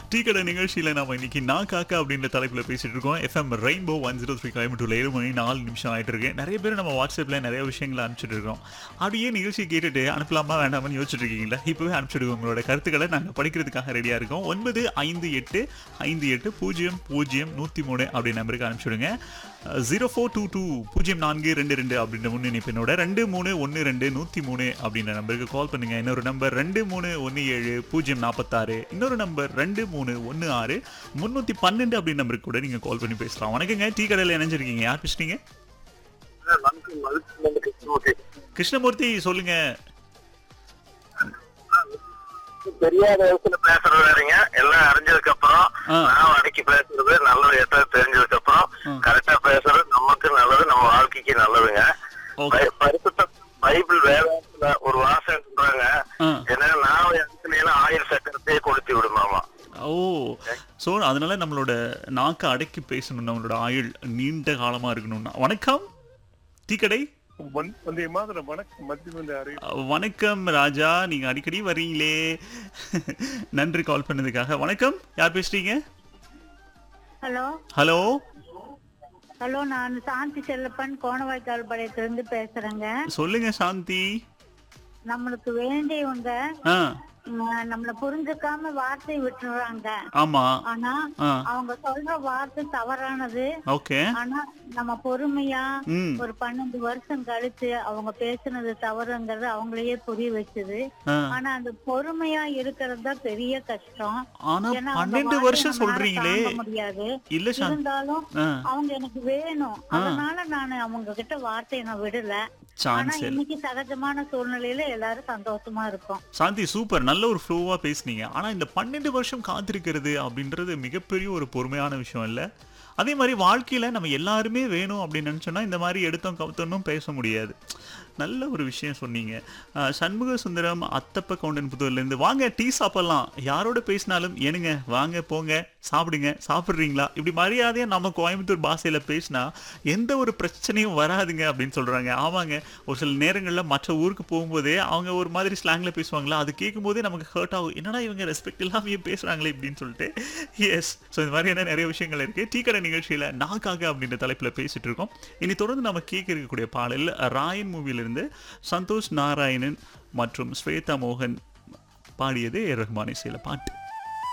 Tea கடை நிகழ்ச்சியில் நாம இன்னைக்கு நான் காக்கா அப்படின்ற தலைப்பில் பேசிட்டு இருக்கோம் FM rainbow one zero three kilometre ஏழு மணி நாலு நிமிஷம் ஆயிட்டு இருக்கு நிறைய பேர் நம்ம வாட்ஸ்அப்பில் நிறைய விஷயங்களை அனுப்பிச்சிட்டு இருக்கோம் அப்படியே நிகழ்ச்சி கேட்டுட்டு அனுப்பலாமா வேண்டாமான்னு யோசிச்சுட்டு இருக்கீங்களா இப்போவே அனுப்பிச்சிடுங்க உங்களோட கருத்துக்களை நாங்கள் படிக்கிறதுக்காக ரெடியாக இருக்கோம் ஒன்பது ஐந்து எட்டு ஐந்து எட்டு பூஜ்ஜியம் பூஜ்ஜியம் நூற்றி மூணு அப்படி நம்பருக்கு அனுப்பிச்சிடுங்க ஜீரோ ஃபோர் டூ டூ பூஜ்ஜியம் நான்கு ரெண்டு ரெண்டு அப்படின்ற முன்னிணைப்பினோட ரெண்டு மூணு ஒன்று ரெண்டு நூற்றி மூணு அப்படின்ற நம்பருக்கு கால் பண்ணுங்க இன்னொரு நம்பர் ரெண்டு மூணு ஒன்று ஏழு பூஜ்ஜியம் நாற்பத்தாறு இன்னொரு நம்பர் ரெண்டு மூணு ஒன்று ஆறு முந்நூற்றி பன்னெண்டு அப்படின்னு நம்பருக்கு கூட நீங்கள் கால் பண்ணி பேசலாம் வணக்கங்க டீ கடையில் இணைஞ்சிருக்கீங்க யார் பேசுறீங்க வணக்கம் மதுரை கிருஷ்ணமூர்த்தி கிருஷ்ணமூர்த்தி சொல்லுங்க தெரியாத வயசுல பேசுறது வேறீங்க எல்லாம் அறிஞ்சதுக்கு அப்புறம் ஆ. நான் அடக்கி பேசுறது நல்லது எட்ட தெரிஞ்சதுக்கு அப்புறம் ஆ. கரெக்டா பேசுறது நமக்கு நல்லது நம்ம வாழ்க்கைக்கு நல்லதுங்க ஓகே பை- பரிசுத்த பைபிள் வேதாந்தத்துல ஒரு வாசகம் சொல்றாங்க ஆ ஏன்னா நான் இடத்துல ஆயிரம் சக்கரத்தையே கொளுத்தி விடுமாமா ஓ ஸோ அதனால நம்மளோட நாக்கை அடக்கி பேசணும் நம்மளோட ஆயுள் நீண்ட காலமாக இருக்கணும்னா வணக்கம் டீ கடை வந்- வந்தே மாதிரி வணக்கம் மத்திய வந்து அறி வணக்கம் ராஜா நீங்க அடிக்கடி வர்றீங்களே நன்றி கால் பண்ணதுக்காக வணக்கம் யார் பேசுறீங்க ஹலோ ஹலோ ஹலோ நான் சாந்தி செல்லப்பன் கோணவாய்க்கால் பாளையத்திலிருந்து பேசுறேங்க சொல்லுங்க சாந்தி நம்மளுக்கு வேண்டியவங்க ஆ ம், நம்மள புரிஞ்சுக்காம வார்த்தை விட்டுறாங்க ஆமா ஆனா ஆ அவங்க சொல்ற வார்த்தை தவறானது ஓகே ஆனா நம்ம பொறுமையா ம் ஒரு பன்னெண்டு வருஷம் கழிச்சு அவங்க பேசுனது தவறுங்கிறது அவங்களையே புரிய வச்சது ஆ. ஆனா அந்த பொறுமையா இருக்கிறது தான் பெரிய கஷ்டம் ஆனா ஏன்னா அவங்க பன்னெண்டு வார்த்தையை வருஷம் நம்மளால சொல்றீங்களே தாங்க முடியாது இல்ல சாந்தி இருந்தாலும் ஆ அவங்க எனக்கு வேணும் அதனால நான் அவங்க கிட்ட வார்த்தையை நான் விடல ஆனா சான்ஸ் இல்ல இன்னைக்கு சகஜமான சூழ்நிலையில எல்லாரும் சந்தோஷமா இருக்கும் சாந்தி சூப்பர் நல்ல ஒரு ஃப்ளோவா பேசுனீங்க ஆனா இந்த பன்னெண்டு வருஷம் காத்திருக்கிறது அப்படின்றது மிகப்பெரிய ஒரு பொறுமையான விஷயம் இல்ல அதே மாதிரி வாழ்க்கையில நம்ம எல்லாருமே வேணும் அப்படின்னு நினைச்சோம்னா இந்த மாதிரி எடுத்தோம் கவுத்தோன்னும் பேச முடியாது நல்ல ஒரு விஷயம் சொன்னீங்க அஹ், சண்முக சுந்தரம் அத்தப்ப கவுண்டன் புதூர்லேருந்து வாங்க டீ சாப்பிடலாம் யாரோட பேசினாலும் ஏனுங்க வாங்க போங்க சாப்பிடுங்க சாப்பிட்றீங்களா இப்படி மரியாதையா நம்ம கோயம்புத்தூர் பாஷையில பேசினா எந்த ஒரு பிரச்சனையும் வராதுங்க அப்படின்னு சொல்றாங்க ஆமாங்க ஒரு சில நேரங்களில் மற்ற ஊருக்கு போகும்போதே அவங்க ஒரு மாதிரி ஸ்லாங்ல பேசுவாங்களா அது கேட்கும்போதே நமக்கு ஹர்ட் ஆகும் என்னடா இவங்க ரெஸ்பெக்ட் இல்லாமையே பேசுறாங்களே இப்படின்னு சொல்லிட்டு எஸ் ஸோ இந்த மாதிரியான நிறைய விஷயங்கள் இருக்கு டீ கடை நிகழ்ச்சியில நாக்காக அப்படின்ற தலைப்புல பேசிட்டு இருக்கோம் இனி தொடர்ந்து நம்ம கேட்க இருக்கக்கூடிய பாடல் ராயன் மூவிலிருந்து சந்தோஷ் நாராயணன் மற்றும் ஸ்வேதா மோகன் பாடியது ஏ ரஹ்மான் இசையில பாட்டு